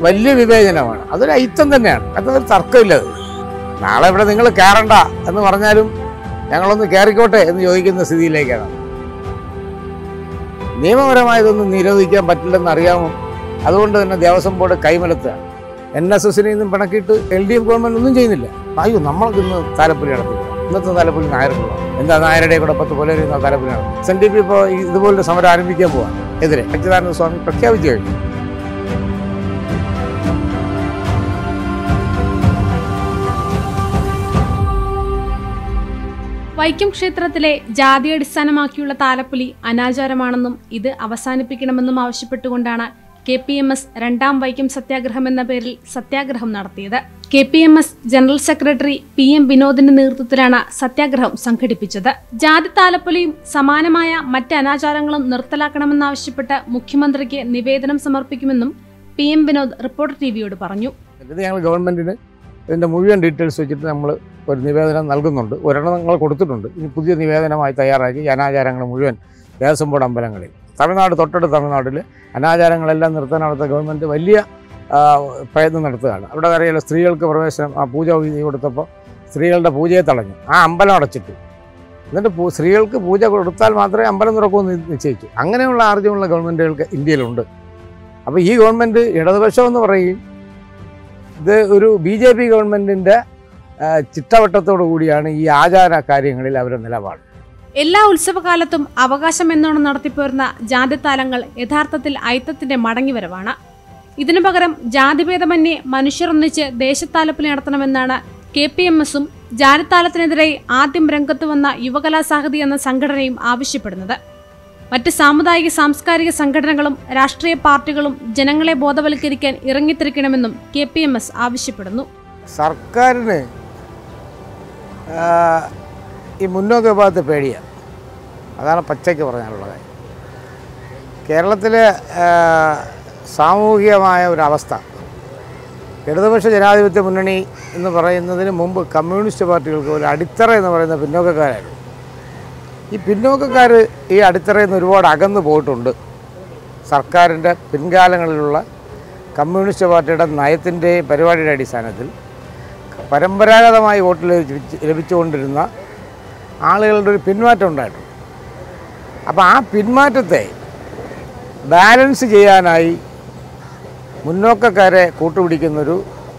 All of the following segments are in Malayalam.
വലിയ വിവേചനമാണ് അതൊരു ഐത്തം തന്നെയാണ് അതൊരു തർക്കമില്ല അത് നാളെ ഇവിടെ നിങ്ങൾ കയറണ്ട എന്ന് പറഞ്ഞാലും ഞങ്ങളൊന്ന് കയറിക്കോട്ടെ എന്ന് ചോദിക്കുന്ന സ്ഥിതിയിലേക്കാണ് നിയമപരമായതൊന്നും നിരോധിക്കാൻ പറ്റില്ലെന്ന് അറിയാമോ അതുകൊണ്ട് തന്നെ ദേവസ്വം ബോർഡ് കൈമലത്തുകയാണ് എൻ എസ് എസിനെ നിന്നും പിണക്കിയിട്ട് എൽ ഡി എഫ് ഗവൺമെന്റ് ഒന്നും ചെയ്യുന്നില്ല അയ്യോ നമ്മൾക്ക് ഇന്ന് താലപ്പൊലി നടത്തില്ല ഇന്നത്തെ താലപ്പൊലി നായർക്കുള്ള എന്താ നായരുടെ കൂടെ പത്ത് കൊല വരുന്ന താലപ്പൊലി നടത്തും എസ് എൻ ഡി പി ഇപ്പോൾ ഇതുപോലൊരു സമരം ആരംഭിക്കാൻ പോവാണ് എതിരെ സച്ചിദാനന്ദ സ്വാമി പ്രഖ്യാപിച്ചു കഴിഞ്ഞു വൈക്കം ക്ഷേത്രത്തിലെ ജാതി അടിസ്ഥാനമാക്കിയുള്ള താലപ്പൊലി അനാചാരമാണെന്നും ഇത് അവസാനിപ്പിക്കണമെന്നും ആവശ്യപ്പെട്ടുകൊണ്ടാണ് കെ പി എം എസ് രണ്ടാം വൈക്കം സത്യാഗ്രഹം എന്ന പേരിൽ സത്യാഗ്രഹം നടത്തിയത് K P M S general secretary P M വിനോദിന്റെ നേതൃത്വത്തിലാണ് സത്യാഗ്രഹം സംഘടിപ്പിച്ചത് ജാതി താലപ്പൊലിയും സമാനമായ മറ്റ് അനാചാരങ്ങളും നിർത്തലാക്കണമെന്നാവശ്യപ്പെട്ട് മുഖ്യമന്ത്രിക്ക് നിവേദനം സമർപ്പിക്കുമെന്നും പി എം വിനോദ് റിപ്പോർട്ടർ ടിവിയോട് പറഞ്ഞു ഇത് ഞങ്ങൾ ഗവൺമെന്റിന് ഇതിന്റെ മുഴുവൻ ഡീറ്റെയിൽസ് വെച്ചിട്ട് നമ്മൾ ഒരു നിവേദനം നൽകുന്നുണ്ട് ഒരെണ്ണം ഞങ്ങൾ കൊടുത്തിട്ടുണ്ട് ഇനി പുതിയ നിവേദനമായി തയ്യാറാക്കി ഈ അനാചാരങ്ങൾ മുഴുവൻ ദേവസ്വം ബോർഡ് അമ്പലങ്ങളിൽ തമിഴ്നാട് തൊട്ടടുത്ത തമിഴ്നാട്ടിൽ അനാചാരങ്ങളെല്ലാം നിർത്താൻ അവിടുത്തെ ഗവൺമെൻറ് വലിയ ആ, പ്രയത്നം നടത്തുകയാണ് അവിടെ അറിയാലോ സ്ത്രീകൾക്ക് പ്രവേശനം ആ പൂജ വിധി കൊടുത്തപ്പോൾ സ്ത്രീകളുടെ പൂജയെ തടഞ്ഞു ആ അമ്പലം അടച്ചിട്ടു എന്നിട്ട് പൂ- സ്ത്രീകൾക്ക് പൂജ കൊടുത്താൽ മാത്രമേ അമ്പലം തുറക്കുമെന്ന് നിശ്ചയിച്ചു അങ്ങനെയുള്ള ആർജ്ജമുള്ള ഗവൺമെൻറ്റുകൾക്ക് ഇന്ത്യയിലുണ്ട് അപ്പോൾ ഈ ഗവൺമെൻറ് ഇടതുപക്ഷം എന്ന് പറയും ഇത് ഒരു ബി ജെ പി ഗവൺമെൻറ്റിൻ്റെ ചിട്ടവട്ടത്തോടു കൂടിയാണ് ഈ ആചാര കാര്യങ്ങളിൽ അവരുടെ നിലപാട് എല്ലാ ഉത്സവകാലത്തും അവകാശം എന്നോണം നടത്തിപ്പോരുന്ന ജാതിത്താലങ്ങൾ യഥാർത്ഥത്തിൽ ഐത്തത്തിന്റെ മടങ്ങിവരവാണ് ഇതിനു പകരം ജാതിഭേദമന്യേ മനുഷ്യർ ഒന്നിച്ച് ദേശത്താലപ്പിൽ നടത്തണമെന്നാണ് കെ പി എം എസും ജാതിത്താലത്തിനെതിരെ ആദ്യം രംഗത്ത് വന്ന യുവകലാസാഹിതി എന്ന സംഘടനയും ആവശ്യപ്പെടുന്നത് മറ്റ് സാമുദായിക സാംസ്കാരിക സംഘടനകളും രാഷ്ട്രീയ പാർട്ടികളും ജനങ്ങളെ ബോധവൽക്കരിക്കാൻ ഇറങ്ങിത്തിരിക്കണമെന്നും കെ പി എം എസ് ആവശ്യപ്പെടുന്നു സർക്കാരിന് ആ, ഈ മുന്നോക്ക വിഭാഗത്തെ പേടിയാണ് അതാണ് പച്ചയ്ക്ക് പറയാനുള്ള കാര്യം കേരളത്തിലെ ആ, സാമൂഹികമായ ഒരവസ്ഥ ഇടതുപക്ഷ ജനാധിപത്യ മുന്നണി എന്ന് പറയുന്നതിന് മുമ്പ് കമ്മ്യൂണിസ്റ്റ് പാർട്ടികൾക്ക് ഒരു അടിത്തറ എന്ന് പറയുന്ന പിന്നോക്കക്കാരായിരുന്നു ഈ പിന്നോക്കക്കാർ ഈ അടിത്തറയിൽ നിന്ന് ഒരുപാട് അകന്നു പോയിട്ടുണ്ട് സർക്കാരിൻ്റെ പിൻകാലങ്ങളിലുള്ള കമ്മ്യൂണിസ്റ്റ് പാർട്ടിയുടെ നയത്തിൻ്റെ പരിപാടിയുടെ അടിസ്ഥാനത്തിൽ പരമ്പരാഗതമായി വോട്ട് ലഭിച്ച് ലഭിച്ചുകൊണ്ടിരുന്ന ആളുകളുടെ ഒരു പിന്മാറ്റം ഉണ്ടായിട്ടുണ്ട് അപ്പോൾ ആ പിന്മാറ്റത്തെ ബാലൻസ് ചെയ്യാനായി മുന്നോക്കക്കാരെ കൂട്ടുപിടിക്കുന്നൊരു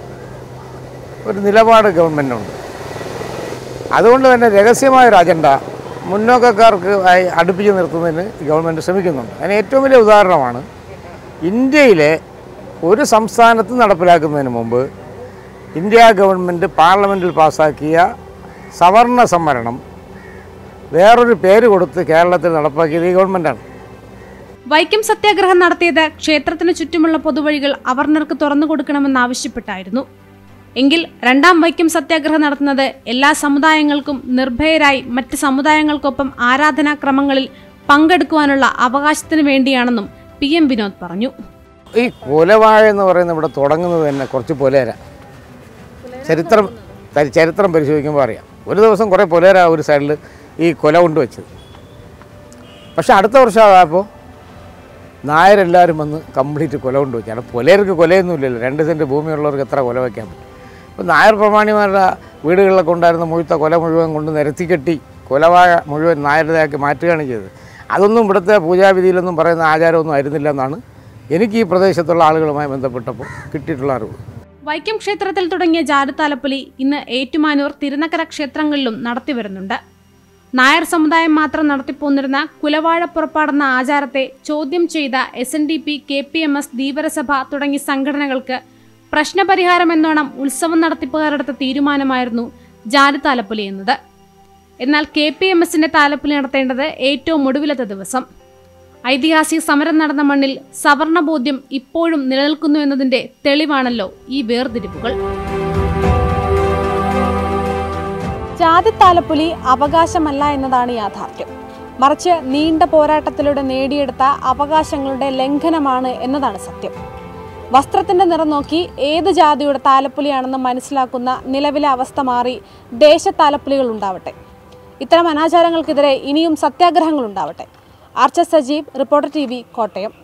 ഒരു നിലപാട് ഗവൺമെൻറ്റുണ്ട് അതുകൊണ്ട് തന്നെ രഹസ്യമായൊരു അജണ്ട മുന്നോക്കക്കാർക്ക് ആയി അടുപ്പിച്ച് നിർത്തുന്നതിന് ഗവൺമെൻറ് ശ്രമിക്കുന്നുണ്ട് അതിന് ഏറ്റവും വലിയ ഉദാഹരണമാണ് ഇന്ത്യയിലെ ഒരു സംസ്ഥാനത്ത് നടപ്പിലാക്കുന്നതിന് മുമ്പ് ഇന്ത്യ ഗവൺമെൻറ് പാർലമെൻറ്റിൽ പാസ്സാക്കിയ സവർണ സംവരണം വേറൊരു പേര് കൊടുത്ത് കേരളത്തിൽ നടപ്പാക്കിയത് ഈ ഗവൺമെൻറ്റാണ് വൈക്കം സത്യാഗ്രഹം നടത്തിയത് ക്ഷേത്രത്തിന് ചുറ്റുമുള്ള പൊതുവഴികൾ അവർണർക്ക് തുറന്നു കൊടുക്കണമെന്നാവശ്യപ്പെട്ടായിരുന്നു എങ്കിൽ രണ്ടാം വൈക്കം സത്യാഗ്രഹം നടത്തുന്നത് എല്ലാ സമുദായങ്ങൾക്കും നിർഭയരായി മറ്റ് സമുദായങ്ങൾക്കൊപ്പം ആരാധനാക്രമങ്ങളിൽ പങ്കെടുക്കുവാനുള്ള അവകാശത്തിന് വേണ്ടിയാണെന്നും പി എം വിനോദ് പറഞ്ഞു ഈ കൊലവാഴ എന്ന് പറയുന്നത് ഇവിടെ തുടങ്ങുന്നത് തന്നെ കുറച്ച് പൊലേര ചരിത്രം ചരി- ചരിത്രം പരിശോധിക്കുമ്പോൾ അറിയാം ഒരു ദിവസം കുറേ പൊലേര ഒരു സൈഡിൽ ഈ കൊല കൊണ്ടുവച്ചത് പക്ഷെ അടുത്ത വർഷം ആയപ്പോൾ നായരെല്ലാവരും വന്ന് കംപ്ലീറ്റ് കൊല കൊണ്ടുവച്ചു അവിടെ പൊലേർക്ക് കൊലയൊന്നുമില്ലല്ലോ രണ്ട് സെൻറ്റ് ഭൂമിയുള്ളവർക്ക് എത്ര കൊല വയ്ക്കാൻ പറ്റും അപ്പോൾ നായർ പ്രമാണിമാരുടെ വീടുകളിലൊക്കെ ഉണ്ടായിരുന്ന മുഴുത്ത കൊല മുഴുവൻ കൊണ്ട് നിരത്തി കെട്ടി കൊലവാഴ മുഴുവൻ നായരുടെയാക്കി മാറ്റുകയാണ് ചെയ്തത് അതൊന്നും ഇവിടുത്തെ പൂജാവിധിയിലൊന്നും പറയുന്ന ആചാരമൊന്നും ആയിരുന്നില്ല എന്നാണ് എനിക്ക് ഈ പ്രദേശത്തുള്ള ആളുകളുമായി ബന്ധപ്പെട്ടപ്പോൾ കിട്ടിയിട്ടുള്ള അറിവ് വൈക്കം ക്ഷേത്രത്തിൽ തുടങ്ങിയ ജാരത്താലപ്പൊലി ഇന്ന് ഏറ്റുമാനൂർ തിരുനക്കര ക്ഷേത്രങ്ങളിലും നടത്തിവരുന്നുണ്ട് നായർ സമുദായം മാത്രം നടത്തിപ്പോന്നിരുന്ന കുലവാഴ പുറപ്പാടെന്ന ആചാരത്തെ ചോദ്യം ചെയ്ത S N D P K P M S Dheevarasabha തുടങ്ങിയ സംഘടനകൾക്ക് പ്രശ്നപരിഹാരം എന്നോണം ഉത്സവം നടത്തിപ്പുകാരെടുത്ത തീരുമാനമായിരുന്നു ജാരത്താലപ്പൊലി എന്നത് എന്നാൽ കെ പി എം എസിന്റെ താലപ്പൊലി നടത്തേണ്ടത് ഏറ്റവും ഒടുവിലത്തെ ദിവസം ഐതിഹാസിക സമരം നടന്ന മണ്ണിൽ സവർണബോധ്യം ഇപ്പോഴും നിലനിൽക്കുന്നു എന്നതിന്റെ തെളിവാണല്ലോ ഈ വേർതിരിവുകൾ ജാതിത്താലപ്പൊലി അവകാശമല്ല എന്നതാണ് യാഥാർത്ഥ്യം മറിച്ച് നീണ്ട പോരാട്ടത്തിലൂടെ നേടിയെടുത്ത അവകാശങ്ങളുടെ ലംഘനമാണ് എന്നതാണ് സത്യം വസ്ത്രത്തിന്റെ നിറം നോക്കി ഏത് ജാതിയുടെ താലപ്പൊലിയാണെന്ന് മനസ്സിലാക്കുന്ന നിലവിലെ അവസ്ഥ മാറി ദേശത്താലപ്പൊലികൾ ഉണ്ടാവട്ടെ ഇത്തരം അനാചാരങ്ങൾക്കെതിരെ ഇനിയും സത്യാഗ്രഹങ്ങൾ ഉണ്ടാവട്ടെ ആർച്ച സജീവ് റിപ്പോർട്ടർ ടി കോട്ടയം